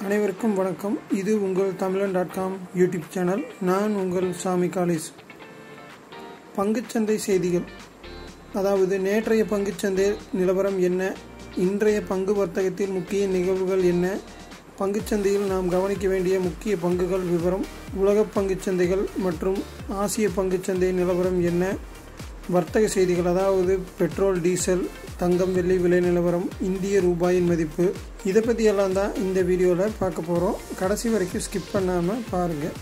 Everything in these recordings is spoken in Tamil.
அனைவருக்கும் வணக்கம் இது உங்கள் தமிழன் டாட் காம் யூடியூப் சேனல் நான் உங்கள் சாமி காலேஜ் பங்குச்சந்தை செய்திகள் அதாவது நேற்றைய பங்குச்சந்தை நிலவரம் என்ன இன்றைய பங்கு வர்த்தகத்தில் முக்கிய நிகழ்வுகள் என்ன பங்குச்சந்தையில் நாம் கவனிக்க வேண்டிய முக்கிய பங்குகள் விவரம் உலக பங்குச்சந்தைகள் மற்றும் ஆசிய பங்குச்சந்தை நிலவரம் என்ன வர்த்தக செய்திகள் அதாவது பெட்ரோல் டீசல் தங்கம் வெள்ளி விலை நிலவரம் இந்திய ரூபாயின் மதிப்பு இதை பற்றி எல்லாம் தான் இந்த வீடியோவில் பார்க்க போகிறோம் கடைசி வரைக்கும் ஸ்கிப் பண்ணாமல் பாருங்கள்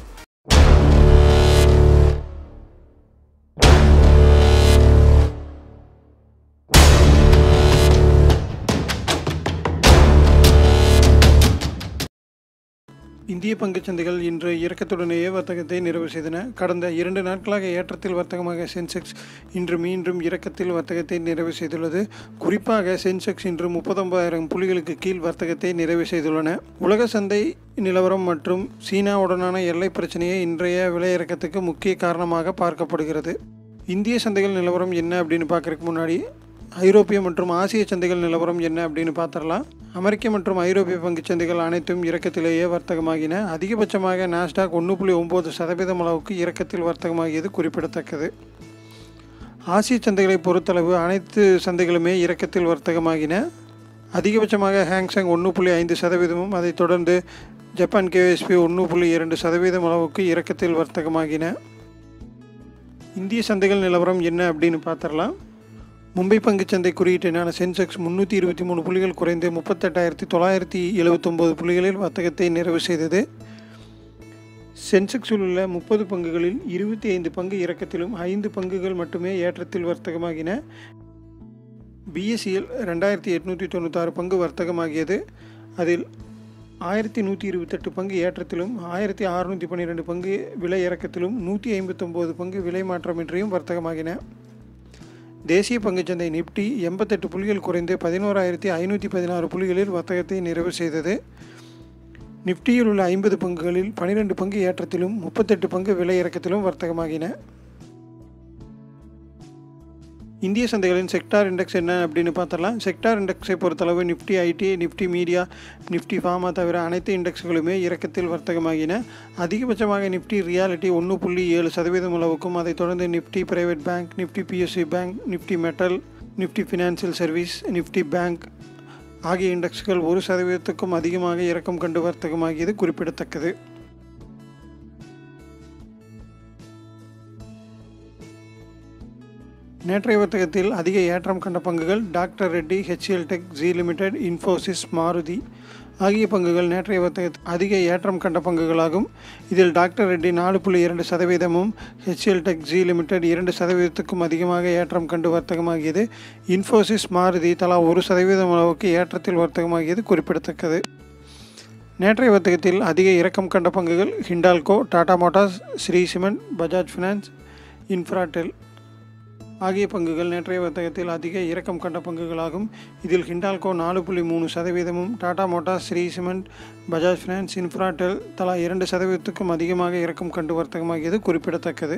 இந்திய பங்குச்சந்தைகள் இன்று இறக்கத்துடனேயே வர்த்தகத்தை நிறைவு செய்தன கடந்த இரண்டு நாட்களாக ஏற்றத்தில் வர்த்தகமாக சென்செக்ஸ் இன்று மீண்டும் இறக்கத்தில் வர்த்தகத்தை நிறைவு செய்துள்ளது குறிப்பாக சென்செக்ஸ் இன்று முப்பத்தொன்பதாயிரம் புள்ளிகளுக்கு கீழ் வர்த்தகத்தை நிறைவு செய்துள்ளன உலக சந்தை நிலவரம் மற்றும் சீனாவுடனான எல்லை பிரச்சனையே இன்றைய விலையிறக்கத்துக்கு முக்கிய காரணமாக பார்க்கப்படுகிறது இந்திய சந்தைகள் நிலவரம் என்ன அப்படின்னு பார்க்கறதுக்கு முன்னாடி ஐரோப்பிய மற்றும் ஆசிய சந்தைகள் நிலவரம் என்ன அப்படின்னு பார்த்துடலாம் அமெரிக்க மற்றும் ஐரோப்பிய பங்குச் சந்தைகள் அனைத்தும் இறக்கத்திலேயே வர்த்தகமாகின அதிகபட்சமாக நாஸ்டாக் ஒன்று புள்ளி ஒம்பது சதவீதம் அளவுக்கு இறக்கத்தில் வர்த்தகமாகியது குறிப்பிடத்தக்கது ஆசிய சந்தைகளை பொறுத்தளவு அனைத்து சந்தைகளுமே இறக்கத்தில் வர்த்தகமாகின அதிகபட்சமாக ஹேங்ஸாங் ஒன்று புள்ளி ஐந்து சதவீதமும் அதைத் தொடர்ந்து ஜப்பான் கேஎஸ்பி ஒன்று புள்ளி இரண்டு சதவீதம் அளவுக்கு இறக்கத்தில் வர்த்தகமாகின இந்திய சந்தைகள் நிலவரம் என்ன அப்படின்னு பார்த்துடலாம் மும்பை பங்குச்சந்தை குறியீட்டினான சென்செக்ஸ் முந்நூற்றி இருபத்தி மூணு புள்ளிகள் குறைந்து முப்பத்தெட்டாயிரத்தி தொள்ளாயிரத்தி எழுபத்தொம்போது புள்ளிகளில் வர்த்தகத்தை நிறைவு செய்தது சென்செக்ஸில் உள்ள முப்பது பங்குகளில் இருபத்தி ஐந்து பங்கு இறக்கத்திலும் ஐந்து பங்குகள் மட்டுமே ஏற்றத்தில் வர்த்தகமாகின பிஎஸ்சியில் ரெண்டாயிரத்தி எட்நூற்றி தொண்ணூத்தாறு பங்கு வர்த்தகமாகியது அதில் ஆயிரத்தி நூற்றி இருபத்தெட்டு பங்கு ஏற்றத்திலும் ஆயிரத்தி அறுநூற்றி பன்னிரெண்டு பங்கு விலை இறக்கத்திலும் நூற்றி ஐம்பத்தொம்போது பங்கு விலை மாற்றமின்றியும் வர்த்தகமாகின தேசிய பங்குச்சந்தை நிப்டி எண்பத்தெட்டு புள்ளிகள் குறைந்து பதினோராயிரத்தி ஐநூற்றி பதினாறு புள்ளிகளில் வர்த்தகத்தை நிறைவு செய்தது நிப்டியில் உள்ள ஐம்பது பங்குகளில் பனிரெண்டு பங்கு ஏற்றத்திலும் முப்பத்தெட்டு பங்கு விலை இறக்கத்திலும் வர்த்தகமாகின இந்திய சந்தைகளின் செக்டார் இண்டெக்ஸ் என்ன அப்படின்னு பார்த்தரலாம் செக்டார் இண்டெக்ஸை பொறுத்தளவு Nifty IT Nifty media Nifty pharma தவிர அனைத்து இண்டெக்ஸ்களுமே இறக்கத்தில் வர்த்தகமாகின அதிகபட்சமாக நிஃப்டி ரியாலிட்டி ஒன்று புள்ளி ஏழு சதவீதம் அளவுக்கும் அதைத் தொடர்ந்து Nifty private bank Nifty PSC bank Nifty metal Nifty financial service Nifty bank ஆகிய இண்டெக்ஸ்கள் ஒரு சதவீதத்துக்கும் அதிகமாக இறக்கம் கண்டு வர்த்தகமாகியது குறிப்பிடத்தக்கது நேற்றைய வர்த்தகத்தில் அதிக ஏற்றம் கண்ட பங்குகள் டாக்டர் ரெட்டி ஹெச்எல் டெக் ஜி லிமிடெட் இன்ஃபோசிஸ் மாருதி ஆகிய பங்குகள் நேற்றைய வர்த்தகத்தில் அதிக ஏற்றம் கண்ட பங்குகளாகும் இதில் டாக்டர் ரெட்டி நாலு புள்ளி இரண்டு சதவீதமும் ஹெச்எல் டெக் ஜி லிமிடெட் இரண்டு சதவீதத்துக்கும் அதிகமாக ஏற்றம் கண்டு வர்த்தகமாகியது இன்ஃபோசிஸ் மாருதி தலா ஒரு சதவீதம் அளவுக்கு ஏற்றத்தில் வர்த்தகமாகியது குறிப்பிடத்தக்கது நேற்றைய வர்த்தகத்தில் அதிக இறக்கம் கண்ட பங்குகள் Hindalco Tata motors Shree cement Bajaj finance Infratel ஆகிய பங்குகள் நேற்றைய வர்த்தகத்தில் அதிக இறக்கம் கண்ட பங்குகளாகும் இதில் ஹிண்டால்கோ நாலு புள்ளி மூணு சதவீதமும் Tata motors Shree cement Bajaj finance Infratel தலா இரண்டு சதவீதத்துக்கும் அதிகமாக இறக்கம் கண்டு வர்த்தகமாகியது குறிப்பிடத்தக்கது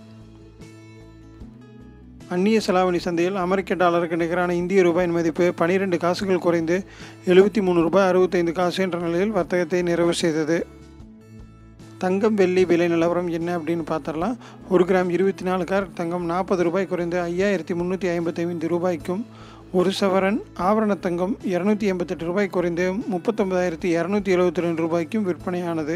அந்நிய செலாவணி சந்தையில் அமெரிக்க டாலருக்கு நிகரான இந்திய ரூபாயின் மதிப்பு பனிரெண்டு காசுகள் குறைந்து எழுபத்தி மூணு ரூபாய் அறுபத்தைந்து காசு என்ற நிலையில் வர்த்தகத்தை நிறைவு செய்தது தங்கம் வெள்ளி விலை நிலவரம் என்ன அப்படின்னு பார்த்துடலாம் ஒரு கிராம் இருபத்தி நாலு கார் தங்கம் நாற்பது ரூபாய் குறைந்து ஐயாயிரத்தி முந்நூற்றி ஐம்பத்தைந்து ரூபாய்க்கும் ஒரு சவரன் ஆபரண தங்கம் இரநூத்தி எண்பத்தெட்டு ரூபாய் குறைந்து முப்பத்தொன்பதாயிரத்தி இரநூத்தி எழுபத்தி ரெண்டு ரூபாய்க்கும் விற்பனையானது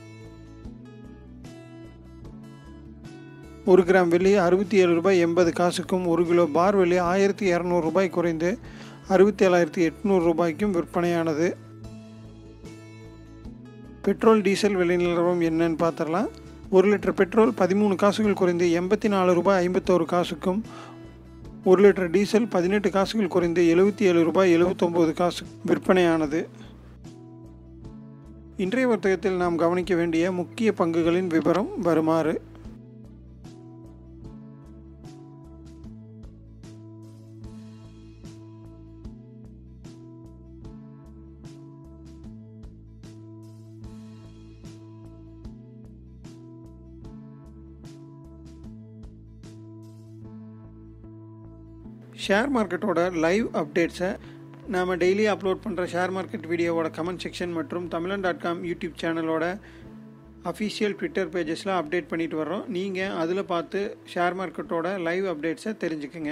ஒரு கிராம் வெள்ளி அறுபத்தி ஏழு ரூபாய் எண்பது காசுக்கும் ஒரு கிலோ பார் வெள்ளி ஆயிரத்தி இரநூறு ரூபாய் குறைந்து அறுபத்தி ஏழாயிரத்தி எட்நூறு ரூபாய்க்கும் விற்பனையானது பெட்ரோல் டீசல் விலை நிலவரம் என்னன்னு பார்த்துடலாம் ஒரு லிட்டர் பெட்ரோல் பதிமூணு காசுகள் குறைந்து எண்பத்தி நாலு ரூபாய் ஐம்பத்தோரு காசுக்கும் ஒரு லிட்டர் டீசல் பதினெட்டு காசுகள் குறைந்து எழுபத்தி ஏழு ரூபாய் எழுபத்தொம்போது காசு விற்பனையானது இன்றைய வர்த்தகத்தில் நாம் கவனிக்க வேண்டிய முக்கிய பங்குகளின் விவரம் வருமாறு ஷேர் மார்க்கெட்டோட லைவ் அப்டேட்ஸை நாம் டெய்லி அப்லோட் பண்ணுற ஷேர் மார்க்கெட் வீடியோவோட கமெண்ட் செக்ஷன் மற்றும் தமிழன் டாட் காம் யூடியூப் சேனலோட அஃபிஷியல் ட்விட்டர் பேஜஸில் அப்டேட் பண்ணிட்டு வர்றோம் நீங்கள் அதில் பார்த்து ஷேர் மார்க்கெட்டோட லைவ் அப்டேட்ஸை தெரிஞ்சுக்குங்க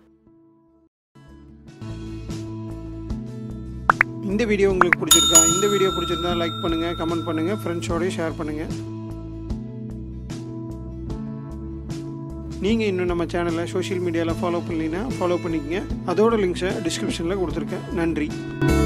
இந்த வீடியோ உங்களுக்கு பிடிச்சிருக்கா இந்த வீடியோ பிடிச்சிருந்தா லைக் பண்ணுங்கள் கமெண்ட் பண்ணுங்கள் ஃப்ரெண்ட்ஸோடய ஷேர் பண்ணுங்கள் நீங்கள் இன்னும் நம்ம சேனலை சோஷியல் மீடியாவில் ஃபாலோ பண்ணலைன்னா ஃபாலோ பண்ணிக்கங்க அதோட லிங்க்ஸை டிஸ்கிரிப்ஷனில் கொடுத்துருக்கேன் நன்றி